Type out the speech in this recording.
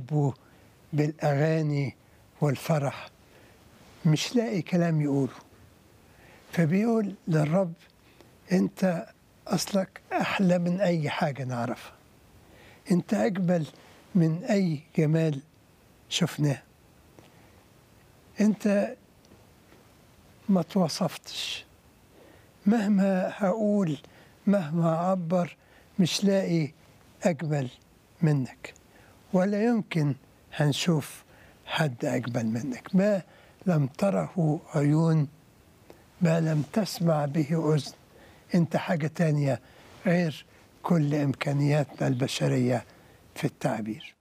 قلبه بالأغاني والفرح مش لاقي كلام يقوله فبيقول للرب أنت أصلك أحلى من أي حاجة نعرفها أنت أجمل من أي جمال شفناه أنت ما توصفتش مهما هقول مهما أعبر مش لاقي أجمل منك ولا يمكن هنشوف حد أجمل منك ما لم تره عيون ما لم تسمع به أذن أنت حاجة تانية غير كل إمكانياتنا البشرية في التعبير